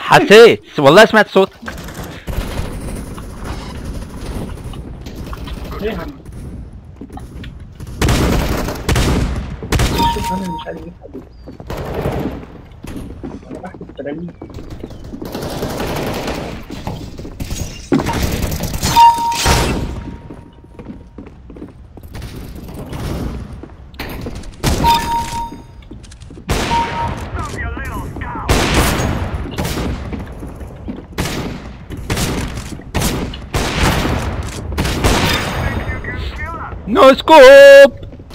حسيت والله سمعت صوتك ليه يا عم شوف انا مش عايز اجيب انا بحكي التلاميذ نو سكوب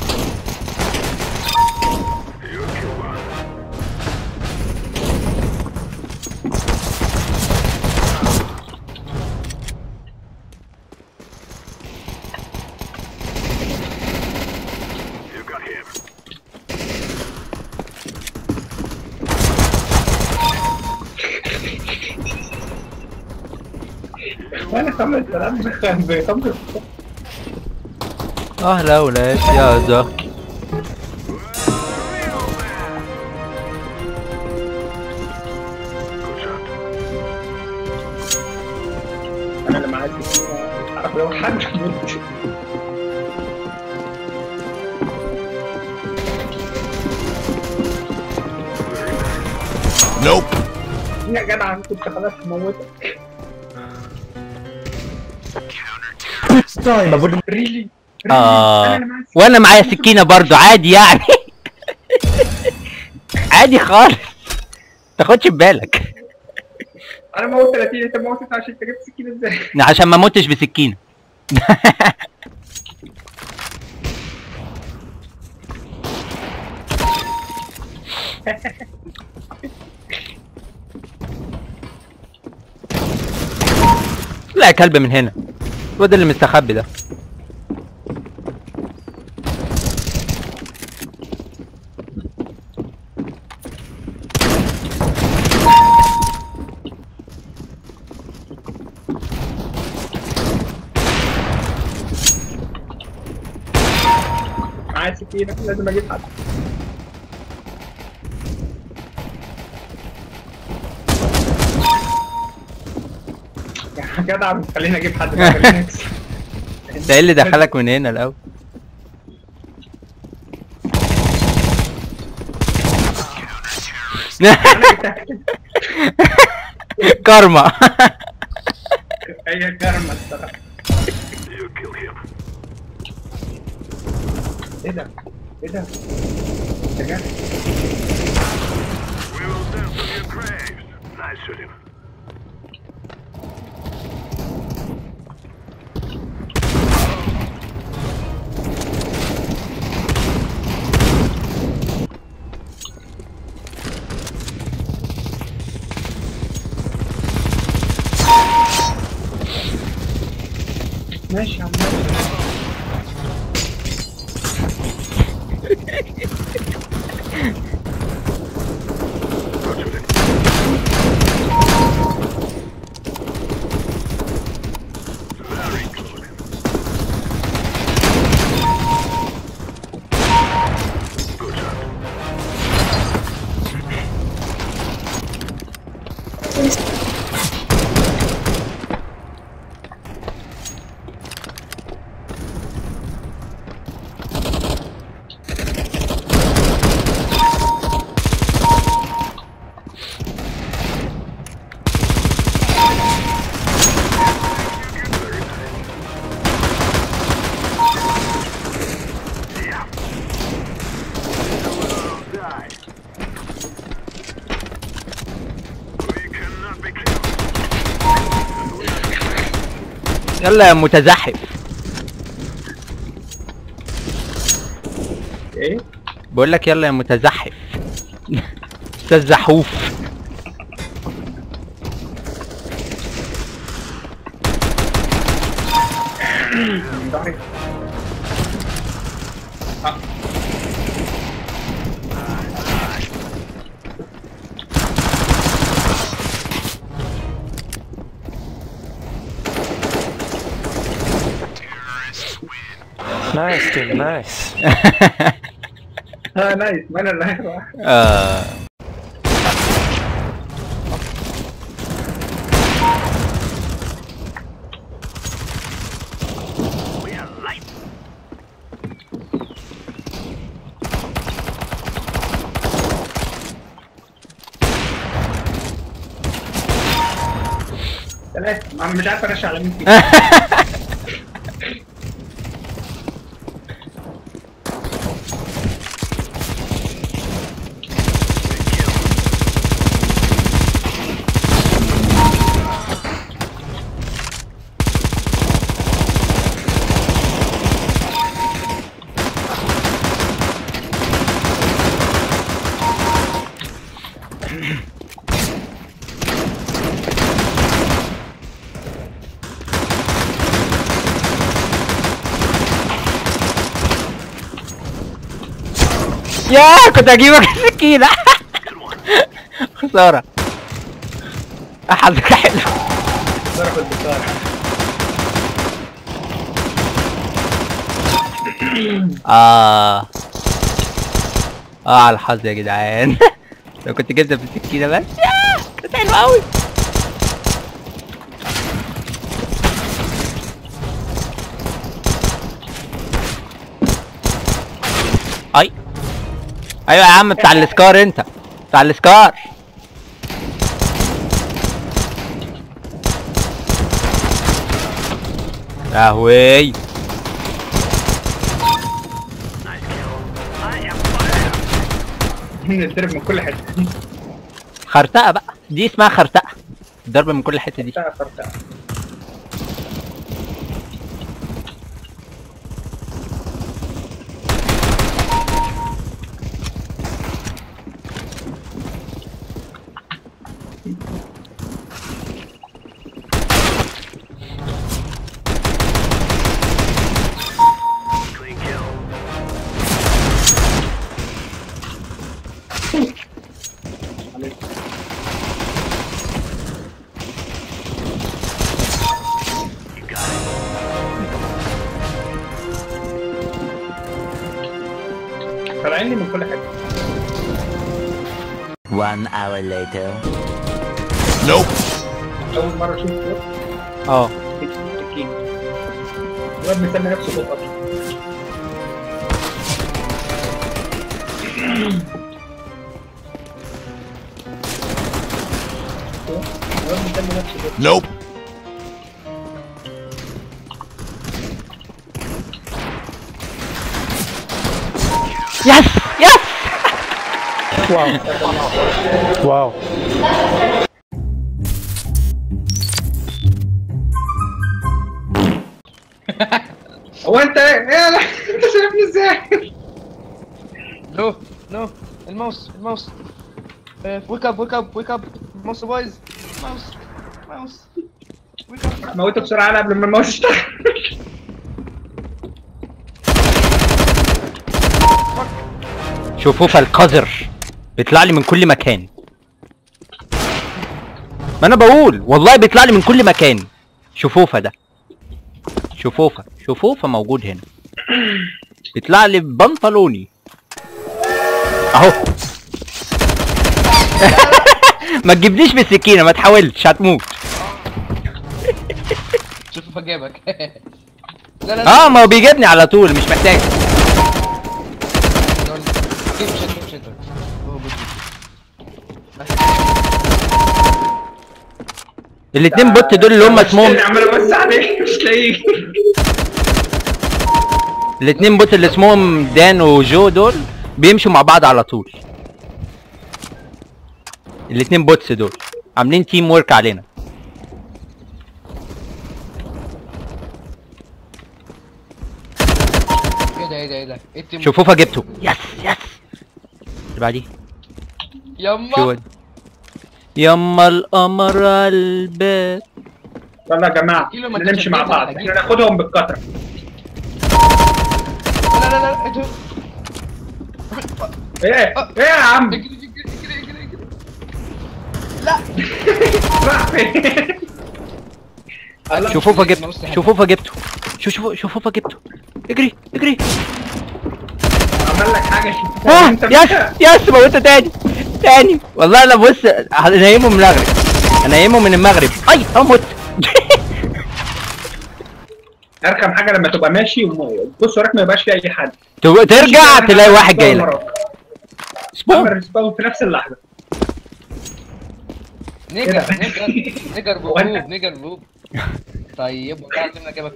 انا خمس سلام بخمس اهلا ولاد يا زهر انا اللي معاك كده عارف لو حد موت Nope. يا جدع انا كنت خلاص هموتك ريلي اه وانا معايا سكينه برضو عادي يعني عادي خالص تاخدش ببالك انا موت 30 انت موت 29 انت جبت سكينه ازاي؟ عشان ما موتش بسكينه لا يا كلب من هنا هو ده اللي مستخبي ده معايا سكينه لازم اجيب حد يا جدع مش خليني اجيب حد بقى، خليني أكسب. ده ايه اللي دخلك من هنا الاول كارما هي كارما الصراحه ايه ده؟ ايه ده؟ انت جاي ماشي يا عم يلا يا متزحف ايه؟ بقول لك يلا يا متزحف استاذ زحوف ظهري Nice, dude, nice. اه نايس ما انا اللي هروح آه. ثلاثة ما- مش عارف ارشح على مين فيهم يا كنت اجيبك السكينة خسارة حظك حلو ضرب البطارة اه اه على الحظ يا جدعان لو كنت جبت بالسكينة بس ياه، كانت حلوة قوي اي ايوه يا عم بتاع السكار انت بتاع السكار لهوي نضرب من كل حتة خرتقة بقى دي اسمها خرتقة ضرب من كل حتة دي فرتقة فرتقة طالعين لي من كل حتة One hour later. أول مرة أشوف بوت اه سكين الواد مسمي نفسه بوت أصلا الواد مسمي نفسه بوت Nope. يس يس واو هو أنت إيه لا أنت شايفني إزاي؟ نو نو الماوس الماوس ويك اب ويك اب ويك اب الماوس بايظ ماوس ماوس ويك اب موته بسرعة قبل ما الماوس يشتغل شوفوفا القذر بيطلع لي من كل مكان ما انا بقول والله بيطلع لي من كل مكان شوفوفا ده شوفوفا شوفوفا موجود هنا بيطلع لي ببنطلوني اهو ما تجيبنيش بالسكينه ما تحاولش هتموت شوف فجابك لا لا لا اه ما هو بيجيبني على طول مش محتاج كيف شد كيف شد هو بص الاتنين بوت دول اللي هم اسمهم عمال ابص عليه مش لاقيه الاتنين بوت اللي اسمهم دان وجو دول بيمشوا مع بعض على طول الاتنين بوتس دول عاملين تيم ورك علينا ايه ده ايه ده ايه ده ايه التيم شوفوفا جبته يس يس اللي بعديه شو يما ده؟ يما القمر الباب يلا يا جماعة كيلو ما نمشي مع تشجعنا، بعض هجيب. احنا ناخدهم بالكترة لا لا لا ايه ده ايه ايه يا عم اجري اجري اجري اجري اجري راح فين لا شوفوفا الماوس جبته تحت. شوفوفا جبته شو شوفوا شوفوفا جبته اجري اجري عمل لك حاجة اه انت يس يس موته تاني تاني والله انا بص هنيمه من المغرب هنيمه من المغرب اي اموت ارخم حاجة لما تبقى ماشي وبص وراك ما يبقاش في اي حد تبقى ترجع تلاقي واحد جاي لك اعمل سبون ريسباون في نفس اللحظة نيجر ده؟ نيجر نيجر هو أنت- بوب نيجر بوب طيب وقعت منك جابك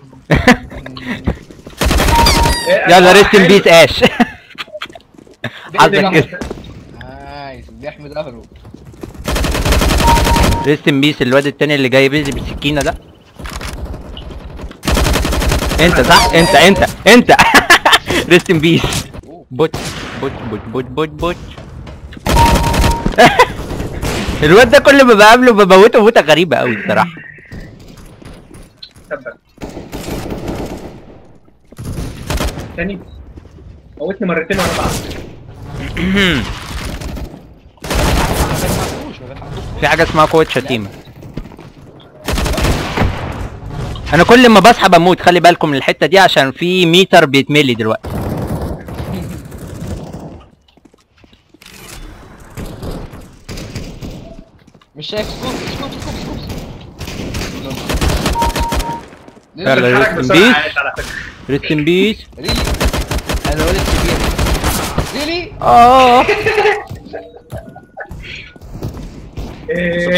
يلا ريست ان بيس اش حظك كده نايس بيحمي ظهره ريست ان بيس الواد التاني اللي جاي بيزي بالسكينه ده انت صح انت انت انت ريست ان بيس بوت بوت بوت بوت بوت بوت الواد ده كل ما بقابله بموته موته غريبه قوي الصراحه تبا تاني موتني مرتين ورا بعض ما بيلحقوش ما بيلحقوش في حاجه اسمها قوه شتيمه انا كل ما بصحى بموت خلي بالكم من الحته دي عشان في ميتر بيتملي دلوقتي مش شايف سكوب سكوب سكوب سكوب يلا بتتحرك ريست ان بسرعة بيس عايز على فكرة ريست ان بيس ريلي انا ولد كبير ريلي اه إيه.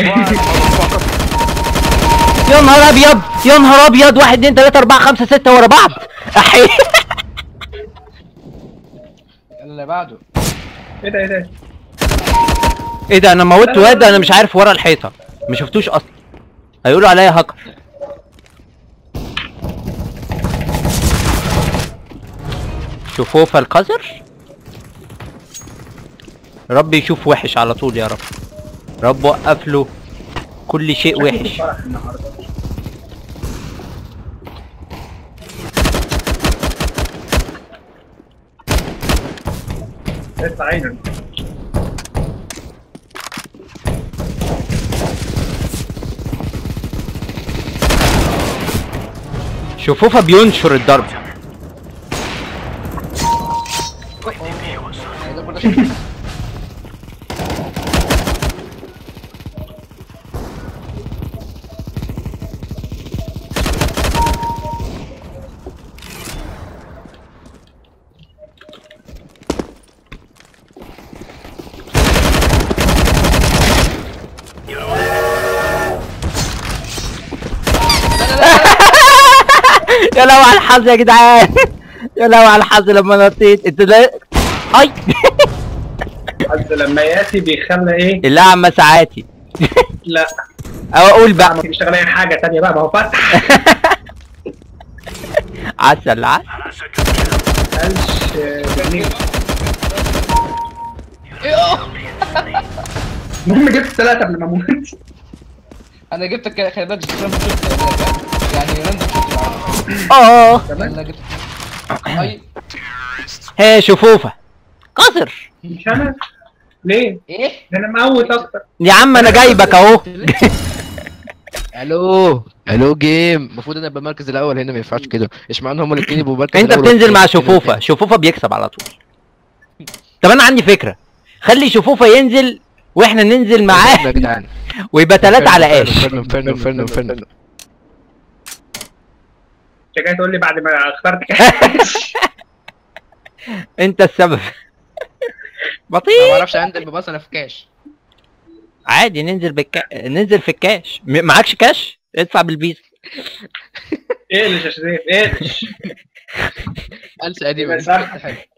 يا نهار ابيض يا نهار ابيض واحد اتنين تلاته اربعه خمسه سته ورا بعض احي اللي بعده ايه ده ايه ده ايه ده انا موتت واد انا مش عارف ورا الحيطه ما شفتوش اصلا هيقولوا عليا هاكر شوفوفا القذر رب يشوف وحش على طول يا رب رب وقف له كل شيء وحش فرح النهارده لسه عينك شوفوفا بينشر الضرب ده كله شايف. يا لو على الحظ يا جدعان يا لو على الحظ لما نطيت انت ده اي حظ لما ياتي بيخلى ايه الاعمى ساعاتي لا او اقول بقى بقى ما بيشتغل اي حاجه تانية بقى ما هو فتح عسل عسل قالش جميل المهم جبت ثلاثة قبل ما اموت انا جبتك كده خلي بالك جبت رقم شوت يعني راندوم شوت اه تمام انا جبت اي هي شوفوفا قصر مش انا ليه؟ ايه ده انا مقوت اكتر يا عم انا جايبك اهو الو الو جيم المفروض انا ابقى المركز الاول هنا ما ينفعش كده اشمعنى هما الاثنين يبقوا مركز انت الأول بتنزل مع والتاني؟ شوفوفا شوفوفا بيكسب على طول طب انا عندي فكره خلي شوفوفا ينزل واحنا ننزل معاه يا جدعان ويبقى تلاتة على اش فن فن فن فن انت جاي تقول لي بعد ما اخترت كاش انت السبب انا ما بطيء اعرفش انزل ببص انا في كاش عادي ننزل بالكا... ننزل في الكاش م- معكش كاش ادفع بالفيزا اقلش يا شريف اقلش انسى قديم يبقى صح.